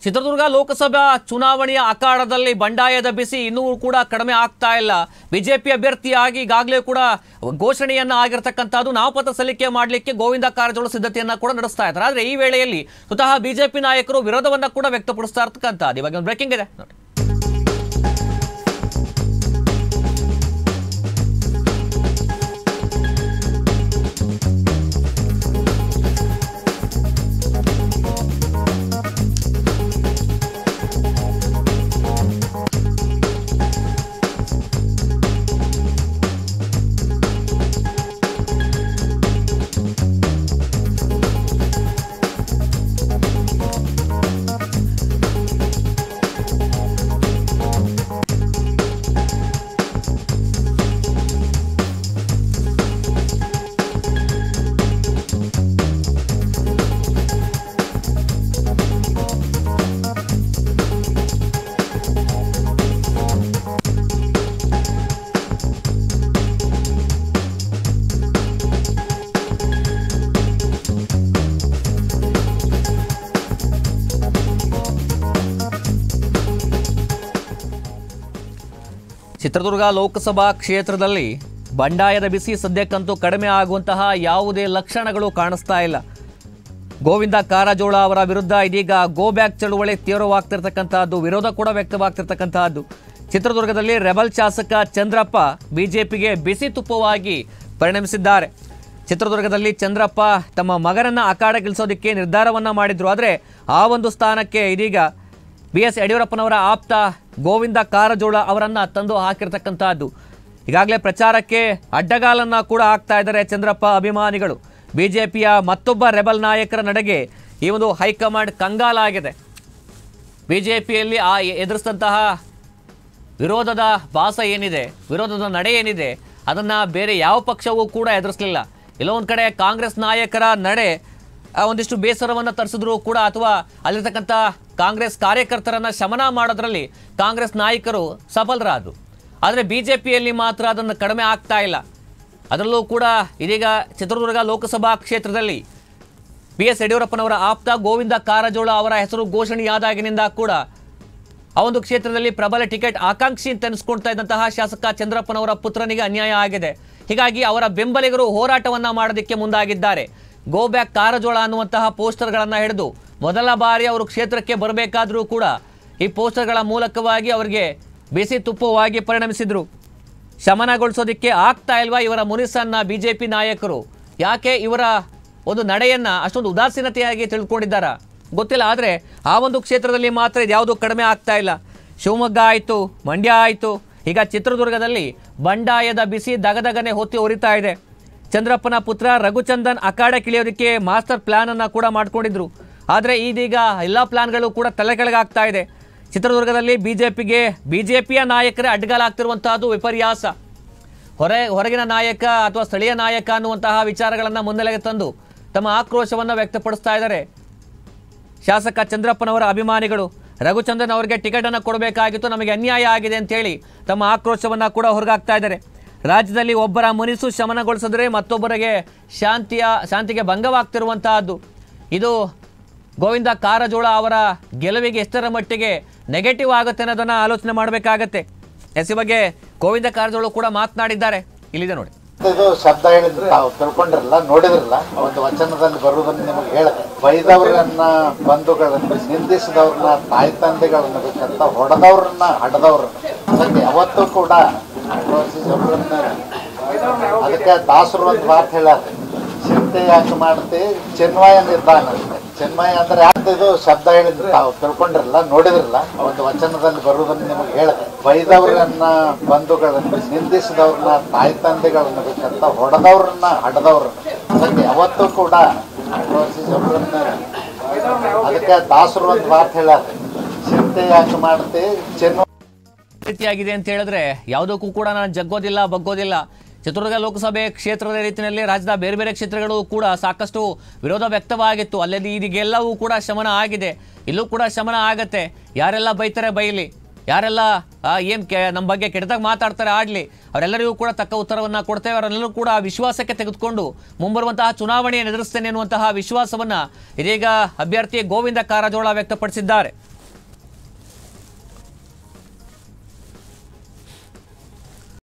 ಚಿತ್ರದುರ್ಗ ಲೋಕಸಭಾ ಚುನಾವಣೆಯ ಅಖಾಡದಲ್ಲಿ ಬಂಡಾಯದ ಬಿಸಿ ಇನ್ನೂ ಕೂಡ ಕಡಿಮೆ ಆಗ್ತಾ ಇಲ್ಲ ಬಿಜೆಪಿ ಅಭ್ಯರ್ಥಿಯಾಗಿ ಈಗಾಗಲೇ ಕೂಡ ಘೋಷಣೆಯನ್ನ ಆಗಿರ್ತಕ್ಕಂಥದ್ದು ನಾಮಪತ್ರ ಸಲ್ಲಿಕೆ ಮಾಡಲಿಕ್ಕೆ ಗೋವಿಂದ ಕಾರಜೋಳ ಸಿದ್ಧತೆಯನ್ನ ಕೂಡ ನಡೆಸ್ತಾ ಇದ್ದಾರೆ ಆದ್ರೆ ಈ ವೇಳೆಯಲ್ಲಿ ಸ್ವತಃ ಬಿಜೆಪಿ ನಾಯಕರು ವಿರೋಧವನ್ನ ಕೂಡ ವ್ಯಕ್ತಪಡಿಸ್ತಾ ಇರ್ತಕ್ಕಂಥದ್ದು ಇವಾಗ ಒಂದು ಬ್ರೇಕಿಂಗ್ ಇದೆ ನೋಡಿ ಚಿತ್ರದುರ್ಗ ಲೋಕಸಭಾ ಕ್ಷೇತ್ರದಲ್ಲಿ ಬಂಡಾಯದ ಬಿಸಿ ಸದ್ಯಕ್ಕಂತೂ ಕಡಿಮೆ ಆಗುವಂತಹ ಯಾವುದೇ ಲಕ್ಷಣಗಳು ಕಾಣಿಸ್ತಾ ಇಲ್ಲ ಗೋವಿಂದ ಕಾರಜೋಳ ಅವರ ವಿರುದ್ಧ ಇದೀಗ ಗೋ ಬ್ಯಾಕ್ ಚಳುವಳಿ ತೀವ್ರವಾಗ್ತಿರ್ತಕ್ಕಂತಹದ್ದು ವಿರೋಧ ಕೂಡ ವ್ಯಕ್ತವಾಗ್ತಿರ್ತಕ್ಕಂತಹದ್ದು ಚಿತ್ರದುರ್ಗದಲ್ಲಿ ರೆಬಲ್ ಶಾಸಕ ಚಂದ್ರಪ್ಪ ಬಿಜೆಪಿಗೆ ಬಿಸಿ ತುಪ್ಪವಾಗಿ ಪರಿಣಮಿಸಿದ್ದಾರೆ ಚಿತ್ರದುರ್ಗದಲ್ಲಿ ಚಂದ್ರಪ್ಪ ತಮ್ಮ ಮಗನನ್ನ ಅಖಾಡಗಿಳಿಸೋದಕ್ಕೆ ನಿರ್ಧಾರವನ್ನ ಮಾಡಿದ್ರು ಆದರೆ ಆ ಒಂದು ಸ್ಥಾನಕ್ಕೆ ಇದೀಗ ಬಿ ಎಸ್ ಯಡಿಯೂರಪ್ಪನವರ ಆಪ್ತ ಗೋವಿಂದ ಕಾರಜೋಳ ಅವರನ್ನ ತಂದು ಹಾಕಿರ್ತಕ್ಕಂತಹದ್ದು ಈಗಾಗಲೇ ಪ್ರಚಾರಕ್ಕೆ ಅಡ್ಡಗಾಲನ್ನ ಕೂಡ ಹಾಕ್ತಾ ಇದ್ದಾರೆ ಚಂದ್ರಪ್ಪ ಅಭಿಮಾನಿಗಳು ಬಿಜೆಪಿಯ ಮತ್ತೊಬ್ಬ ರೆಬಲ್ ನಾಯಕರ ನಡೆಗೆ ಈ ಒಂದು ಹೈಕಮಾಂಡ್ ಕಂಗಾಲಾಗಿದೆ ಬಿಜೆಪಿಯಲ್ಲಿ ಆ ಎದುರಿಸಿದಂತಹ ವಿರೋಧದ ಭಾಸ ಏನಿದೆ ವಿರೋಧದ ನಡೆ ಏನಿದೆ ಅದನ್ನು ಬೇರೆ ಯಾವ ಪಕ್ಷವೂ ಕೂಡ ಎದುರಿಸಲಿಲ್ಲ ಎಲ್ಲೋ ಒಂದು ಕಡೆ ಕಾಂಗ್ರೆಸ್ ನಾಯಕರ ನಡೆ ಆ, ಒಂದಿಷ್ಟು ಬೇಸರವನ್ನು ತರಿಸಿದ್ರು ಕೂಡ ಅಥವಾ ಅಲ್ಲಿರ್ತಕ್ಕಂಥ ಕಾಂಗ್ರೆಸ್ ಕಾರ್ಯಕರ್ತರನ್ನ ಶಮನ ಮಾಡೋದ್ರಲ್ಲಿ ಕಾಂಗ್ರೆಸ್ ನಾಯಕರು ಸಫಲರಾದರು ಆದರೆ ಬಿ ಜೆ ಪಿಯಲ್ಲಿ ಮಾತ್ರ ಅದನ್ನು ಕಡಿಮೆ ಆಗ್ತಾ ಇಲ್ಲ ಅದರಲ್ಲೂ ಕೂಡ ಇದೀಗ ಚಿತ್ರದುರ್ಗ ಲೋಕಸಭಾ ಕ್ಷೇತ್ರದಲ್ಲಿ ಬಿ ಎಸ್ ಯಡಿಯೂರಪ್ಪನವರ ಆಪ್ತ ಗೋವಿಂದ ಕಾರಜೋಳ ಅವರ ಹೆಸರು ಘೋಷಣೆಯಾದಾಗಿನಿಂದ ಕೂಡ ಆ ಒಂದು ಕ್ಷೇತ್ರದಲ್ಲಿ ಪ್ರಬಲ ಟಿಕೆಟ್ ಆಕಾಂಕ್ಷಿ ಅಂತ ಅನಿಸ್ಕೊಳ್ತಾ ಇದ್ದಂತಹ ಶಾಸಕ ಚಂದ್ರಪ್ಪನವರ ಪುತ್ರನಿಗೆ ಅನ್ಯಾಯ ಆಗಿದೆ ಹೀಗಾಗಿ ಅವರ ಬೆಂಬಲಿಗರು ಹೋರಾಟವನ್ನ ಮಾಡೋದಕ್ಕೆ ಮುಂದಾಗಿದ್ದಾರೆ ಗೋ ಬ್ಯಾಕ್ ಕಾರಜೋಳ ಅನ್ನುವಂತಹ ಪೋಸ್ಟರ್ಗಳನ್ನು ಹಿಡಿದು ಮೊದಲ ಬಾರಿ ಅವರು ಕ್ಷೇತ್ರಕ್ಕೆ ಬರಬೇಕಾದರೂ ಕೂಡ ಈ ಪೋಸ್ಟರ್ಗಳ ಮೂಲಕವಾಗಿ ಅವರಿಗೆ ಬಿಸಿ ತುಪ್ಪವಾಗಿ ಪರಿಣಮಿಸಿದ್ರು ಶಮನಗೊಳಿಸೋದಕ್ಕೆ ಆಗ್ತಾ ಇಲ್ವಾ ಇವರ ಮುನಿಸನ್ನ ಬಿಜೆಪಿ ನಾಯಕರು ಯಾಕೆ ಇವರ ಒಂದು ನಡೆಯನ್ನ ಅಷ್ಟೊಂದು ಉದಾಸೀನತೆಯಾಗಿ ತಿಳ್ಕೊಂಡಿದ್ದಾರಾ ಗೊತ್ತಿಲ್ಲ ಆದರೆ ಆ ಒಂದು ಕ್ಷೇತ್ರದಲ್ಲಿ ಮಾತ್ರ ಇದ್ಯಾವುದು ಕಡಿಮೆ ಆಗ್ತಾ ಇಲ್ಲ ಶಿವಮೊಗ್ಗ ಆಯಿತು ಮಂಡ್ಯ ಆಯಿತು ಈಗ ಚಿತ್ರದುರ್ಗದಲ್ಲಿ ಬಂಡಾಯದ ಬಿಸಿ ದಗದಗನೆ ಹೊತ್ತಿ ಉರಿತಾ ಇದೆ ಚಂದ್ರಪ್ಪನ ಪುತ್ರ ರಘುಚಂದನ್ ಅಖಾಡ ಕಿಳಿಯೋದಕ್ಕೆ ಮಾಸ್ಟರ್ ಪ್ಲಾನ್ ಅನ್ನ ಕೂಡ ಮಾಡ್ಕೊಂಡಿದ್ರು ಆದರೆ ಇದೀಗ ಎಲ್ಲ ಪ್ಲಾನ್ಗಳು ಕೂಡ ತಲೆ ಕೆಳಗಾಗ್ತಾ ಇದೆ ಚಿತ್ರದುರ್ಗದಲ್ಲಿ ಬಿಜೆಪಿಗೆ ಬಿಜೆಪಿಯ ನಾಯಕರೇ ಅಡ್ಡಗಾಲಾಗ್ತಿರುವಂತಹದ್ದು ವಿಪರ್ಯಾಸ ಹೊರ ಹೊರಗಿನ ನಾಯಕ ಅಥವಾ ಸ್ಥಳೀಯ ನಾಯಕ ಅನ್ನುವಂತಹ ವಿಚಾರಗಳನ್ನು ಮುನ್ನೆಲೆಗೆ ತಂದು ತಮ್ಮ ಆಕ್ರೋಶವನ್ನು ವ್ಯಕ್ತಪಡಿಸ್ತಾ ಇದ್ದಾರೆ ಶಾಸಕ ಚಂದ್ರಪ್ಪನವರ ಅಭಿಮಾನಿಗಳು ರಘುಚಂದನ್ ಅವರಿಗೆ ಟಿಕೆಟ್ ಅನ್ನು ಕೊಡಬೇಕಾಗಿತ್ತು ನಮಗೆ ಅನ್ಯಾಯ ಆಗಿದೆ ಅಂತೇಳಿ ತಮ್ಮ ಆಕ್ರೋಶವನ್ನ ಕೂಡ ಹೊರಗಾಗ್ತಾ ಇದ್ದಾರೆ ರಾಜ್ಯದಲ್ಲಿ ಒಬ್ಬರ ಮುನಿಸು ಶಮನಗೊಳಿಸಿದ್ರೆ ಮತ್ತೊಬ್ಬರಿಗೆ ಶಾಂತಿಯ ಶಾಂತಿಗೆ ಭಂಗವಾಗ್ತಿರುವಂತಹದ್ದು ಇದು ಗೋವಿಂದ ಕಾರಜೋಳ ಅವರ ಗೆಲುವಿಗೆ ಎಷ್ಟರ ಮಟ್ಟಿಗೆ ನೆಗೆಟಿವ್ ಆಗುತ್ತೆ ಅನ್ನೋದನ್ನ ಆಲೋಚನೆ ಮಾಡಬೇಕಾಗತ್ತೆ ಎಸ್ ಈ ಬಗ್ಗೆ ಗೋವಿಂದ ಕಾರಜೋಳ ಕೂಡ ಮಾತನಾಡಿದ್ದಾರೆ ಇಲ್ಲಿದೆ ನೋಡಿ ಇದು ಶಬ್ದ ಹೇಳಿದ್ರೆ ತಾವು ತಿಳ್ಕೊಂಡಿರಲ್ಲ ನೋಡಿದ್ರಲ್ಲ ಒಂದು ವಚನದಲ್ಲಿ ಬರುವುದನ್ನು ನಿಮಗೆ ಹೇಳಿದೆ ಬೈದವರನ್ನ ಬಂಧುಗಳನ್ನ ನಿಂದಿಸಿದವ್ರನ್ನ ತಾಯಿ ತಂದೆಗಳನ್ನ ಬೇಕಂತ ಹೊಡೆದವ್ರನ್ನ ಹಡದವ್ರನ್ನ ಅದಕ್ಕೆ ಯಾವತ್ತೂ ಕೂಡ ಒಬ್ಬರನ್ನ ಅದಕ್ಕೆ ದಾಸರು ಒಂದು ಮಾತು ಹೇಳ್ಯಾರ ಚಿಂತೆ ಯಾಕೆ ಮಾಡ್ತಿ ಚಿನ್ಮಯ ನಿರ್ಧಾನ ಅಂತೆ ಚಿನ್ಮಯ ಅಂದ್ರೆ ಯಾಕೆ ಇದು ಶಬ್ದ ಹೇಳಿದ್ರೆ ತಾವು ತಿಳ್ಕೊಂಡಿರಲ್ಲ ನೋಡಿದ್ರಲ್ಲ ಒಂದು ವಚನದಲ್ಲಿ ಬರುವುದನ್ನು ನಿಮಗೆ ಹೇಳಿದೆ ಬೈದವರನ್ನ ಬಂಧುಗಳನ್ನ ನಿಂದಿಸಿದವ್ರನ್ನ ತಾಯಿ ತಂದೆಗಳನ್ನ ಬೇಕಂತ ಹೊಡೆದವ್ರನ್ನ ಹಡದವ್ರನ್ನ ಅದಕ್ಕೆ ಯಾವತ್ತೂ ಕೂಡ ಒಬ್ಬರನ್ನ ಅದಕ್ಕೆ ದಾಸರು ಒಂದು ಮಾತು ಹೇಳ್ಯಾರ ಚಿಂತೆ ಯಾಕೆ ಮಾಡ್ತಿ ಚಿನ್ಮಯ ರೀತಿಯಾಗಿದೆ ಅಂತ ಹೇಳಿದ್ರೆ ಯಾವುದಕ್ಕೂ ಕೂಡ ನಾನು ಜಗ್ಗೋದಿಲ್ಲ ಬಗ್ಗೋದಿಲ್ಲ ಚಿತ್ರದುರ್ಗ ಲೋಕಸಭೆ ಕ್ಷೇತ್ರದ ರೀತಿಯಲ್ಲಿ ರಾಜ್ಯದ ಬೇರೆ ಬೇರೆ ಕ್ಷೇತ್ರಗಳು ಕೂಡ ಸಾಕಷ್ಟು ವಿರೋಧ ವ್ಯಕ್ತವಾಗಿತ್ತು ಅಲ್ಲದೆ ಇದೀಗೆಲ್ಲವೂ ಕೂಡ ಶಮನ ಆಗಿದೆ ಇಲ್ಲೂ ಕೂಡ ಶಮನ ಆಗತ್ತೆ ಯಾರೆಲ್ಲ ಬೈತಾರೆ ಬೈಲಿ ಯಾರೆಲ್ಲ ಏನು ಕೆ ನಮ್ಮ ಬಗ್ಗೆ ಕೆಟ್ಟದಾಗ ಮಾತಾಡ್ತಾರೆ ಆಡಲಿ ಅವರೆಲ್ಲರಿಗೂ ಕೂಡ ತಕ್ಕ ಉತ್ತರವನ್ನು ಕೊಡ್ತೇವೆ ಅವರೆಲ್ಲರೂ ಕೂಡ ಆ ವಿಶ್ವಾಸಕ್ಕೆ ತೆಗೆದುಕೊಂಡು ಮುಂಬರುವಂತಹ ಚುನಾವಣೆಯನ್ನು ಎದುರಿಸ್ತೇನೆ ಎನ್ನುವಂತಹ ವಿಶ್ವಾಸವನ್ನು ಇದೀಗ ಅಭ್ಯರ್ಥಿ ಗೋವಿಂದ ಕಾರಜೋಳ ವ್ಯಕ್ತಪಡಿಸಿದ್ದಾರೆ